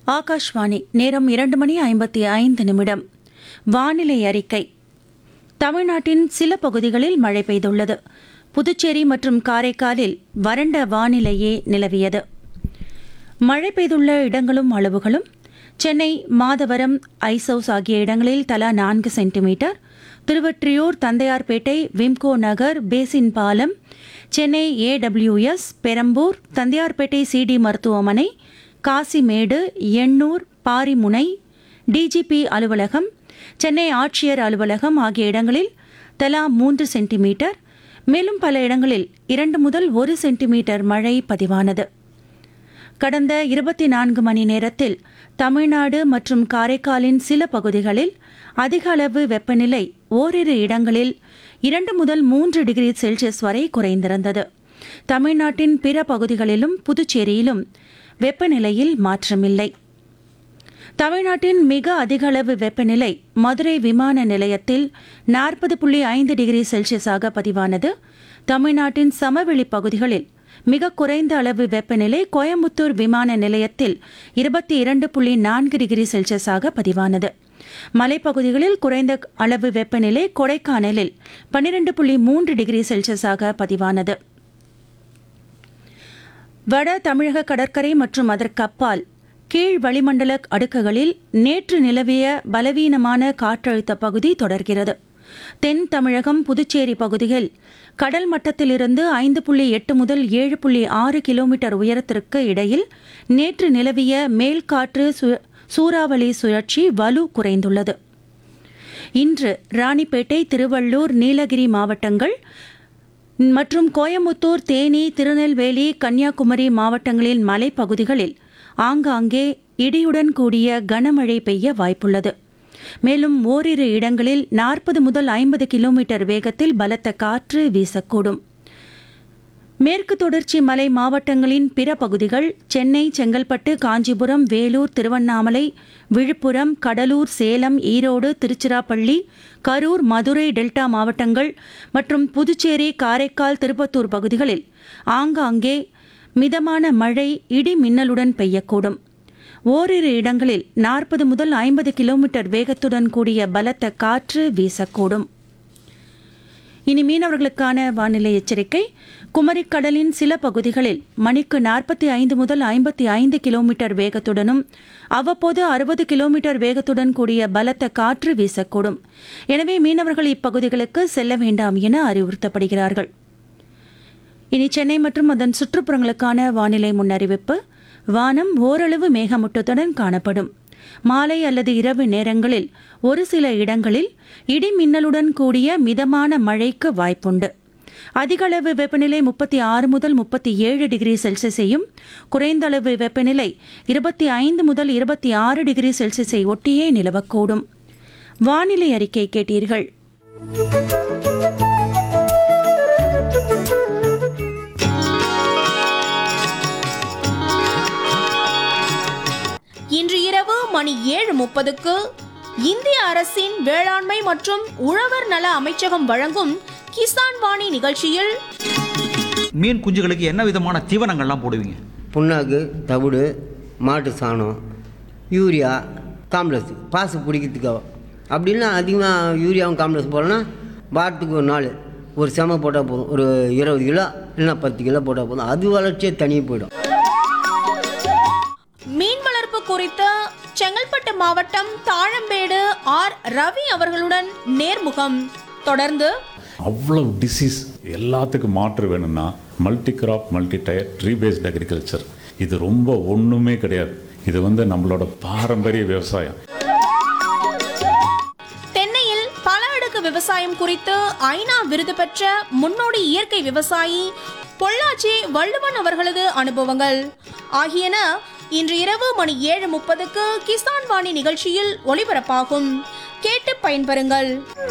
ஆகாஷ்வாணி நேரம் இரண்டு மணி ஐம்பத்தி ஐந்து நிமிடம் வானிலை அறிக்கை தமிழ்நாட்டின் சில பகுதிகளில் மழை பெய்துள்ளது புதுச்சேரி மற்றும் காரைக்காலில் வறண்ட வானிலையே நிலவியது மழை பெய்துள்ள இடங்களும் அளவுகளும் சென்னை மாதவரம் ஐசவுஸ் ஆகிய இடங்களில் தலா நான்கு centimetre Thiruvottiyur Tondiarpet Wimco Nagar basin பாலம் சென்னை ஏடபிள்யூஎஸ் பெரம்பூர் தந்தையார்பேட்டை சிடி மருத்துவமனை காசிமேடு எண்ணூர் பாரிமுனை டிஜிபி அலுவலகம் சென்னை ஆட்சியர் அலுவலகம் ஆகிய இடங்களில் தலா மூன்று சென்டிமீட்டர் மேலும் பல இடங்களில் இரண்டு முதல் ஒரு சென்டிமீட்டர் மழை பதிவானது கடந்த இருபத்தி நான்கு மணி நேரத்தில் தமிழ்நாடு மற்றும் காரைக்காலின் சில பகுதிகளில் அதிக அளவு வெப்பநிலை ஓரிரு இடங்களில் இரண்டு முதல் மூன்று டிகிரி செல்சியஸ் வரை குறைந்திருந்தது தமிழ்நாட்டின் பிற பகுதிகளிலும் புதுச்சேரியிலும் வெப்பநிலையில் மாற்றமில்லை தமிழ்நாட்டின் மிக அதிக அளவு வெப்பநிலை மதுரை விமான நிலையத்தில் நாற்பது புள்ளி ஐந்து டிகிரி செல்சியஸாக பதிவானது தமிழ்நாட்டின் சமவெளி பகுதிகளில் மிக குறைந்த அளவு வெப்பநிலை கோயம்புத்தூர் விமான நிலையத்தில் இருபத்தி இரண்டு புள்ளி நான்கு டிகிரி செல்சியஸாக பதிவானது மலைப்பகுதிகளில் குறைந்த அளவு வெப்பநிலை கொடைக்கானலில் பன்னிரண்டு புள்ளி மூன்று டிகிரி செல்சியஸாக பதிவானது வட தமிழக கடற்கரை மற்றும் அதற்கு அப்பால் கீழ் வளிமண்டல அடுக்குகளில் நேற்று நிலவிய பலவீனமான காற்றழுத்த பகுதி தொடர்கிறது தென் தமிழகம் புதுச்சேரி பகுதியில் கடல் மட்டத்திலிருந்து ஐந்து புள்ளி எட்டு முதல் ஏழு புள்ளி ஆறு கிலோமீட்டர் உயரத்திற்கு இடையில் நேற்று நிலவிய மேல்காற்று சு- சூறாவளி சுழற்சி வலு குறைந்துள்ளது இன்று ராணிப்பேட்டை திருவள்ளூர் நீலகிரி மாவட்டங்கள் மற்றும் கோயமுத்தூர் தேனி திருநெல்வேலி கன்னியாகுமரி மாவட்டங்களின் மலைப்பகுதிகளில் ஆங்காங்கே இடியுடன் கூடிய கனமழை பெய்ய வாய்ப்புள்ளது மேலும் ஓரிரு இடங்களில் நாற்பது முதல் ஐம்பது கிலோமீட்டர் வேகத்தில் பலத்த காற்று வீசக்கூடும் மேற்கு தொடர்ச்சி மலை மாவட்டங்களின் பிற பகுதிகள் சென்னை செங்கல்பட்டு காஞ்சிபுரம் வேலூர் திருவண்ணாமலை விழுப்புரம் கடலூர் சேலம் ஈரோடு திருச்சிராப்பள்ளி கரூர் மதுரை டெல்டா மாவட்டங்கள் மற்றும் புதுச்சேரி காரைக்கால் திருப்பத்தூர் பகுதிகளில் ஆங்காங்கே மிதமான மழை இடி மின்னலுடன் பெய்யக்கூடும் ஓரிரு இடங்களில் நாற்பது முதல் ஐம்பது கிலோமீட்டர் வேகத்துடன் கூடிய பலத்த காற்று வீசக்கூடும் இனி மீனவர்களுக்கான வானிலை எச்சரிக்கை குமரிக்கடலின் சில பகுதிகளில் மணிக்கு நாற்பத்தி ஐந்து முதல் ஐம்பத்தி ஐந்து கிலோமீட்டர் வேகத்துடனும் அவ்வப்போது அறுபது கிலோமீட்டர் வேகத்துடன் கூடிய பலத்த காற்று வீசக்கூடும் எனவே மீனவர்கள் இப்பகுதிகளுக்கு செல்ல வேண்டாம் என அறிவுறுத்தப்படுகிறார்கள் இனி சென்னை மற்றும் அதன் சுற்றுப்புறங்களுக்கான வானிலை முன்னறிவிப்பு வானம் ஓரளவு மேகமூட்டத்துடன் காணப்படும் மாலை அல்லது இரவு நேரங்களில் ஒரு சில இடங்களில் இடி மின்னலுடன் கூடிய மிதமான மழைக்கு வாய்ப்புண்டு அதிக அளவு வெப்பநிலை முப்பத்தி ஆறு முதல் முப்பத்தி ஏழு டிகிரி செல்சியஸையும் குறைந்த அளவு வெப்பநிலை இருபத்தி ஐந்து முதல் இருபத்தி ஆறு டிகிரி செல்சியஸை ஒட்டியே நிலவக்கூடும் வானிலை அறிக்கை கேட்டீர்கள் இன்று இரவு மணி ஏழு முப்பதுக்கு இந்திய அரசின் வேளாண்மை மற்றும் உழவர் நல அமைச்சகம் வழங்கும் கிசான் வாணி நிகழ்ச்சியில் மீன் குஞ்சுகளுக்கு என்ன விதமான தீவனங்கள்லாம் போடுவீங்க புண்ணாக்கு தவிடு மாட்டு சாணம் யூரியா காம்ப்ளெக்ஸ் பாசு பிடிக்கிறதுக்காக அப்படின்னா அதிகமாக யூரியாவும் காம்ப்ளெக்ஸ் போடலன்னா வாரத்துக்கு ஒரு நாள் ஒரு செம போட்டால் போதும் ஒரு இருபது கிலோ இல்லைன்னா பத்து கிலோ போட்டால் போதும் அது வளர்ச்சியே தனியாக போயிடும் மீன் வளர்ப்பு குறித்து செங்கல்பட்டு மாவட்டம் தாழம்பேடு ஆர் ரவி அவர்களுடன் நேர்முகம் தொடர்ந்து அவ்வளவு டிசீஸ் எல்லாத்துக்கும் மாற்று வேணும்னா multi crop multi tier tree based agriculture இது ரொம்ப ஒன்றுமே கிடையாது இது வந்து நம்மளோட பாரம்பரிய விவசாயம் தென்னையில் பல அடுக்கு விவசாயம் குறித்து ஐநா விருது பெற்ற முன்னோடி இயற்கை விவசாயி பொள்ளாச்சி வள்ளுவன் அவர்களது அனுபவங்கள் ஆகியன இன்று இரவு மணி ஏழு முப்பதுக்கு கிசான் வாணி நிகழ்ச்சியில் ஒளிபரப்பாகும் கேட்டு பயன்பெறுங்கள்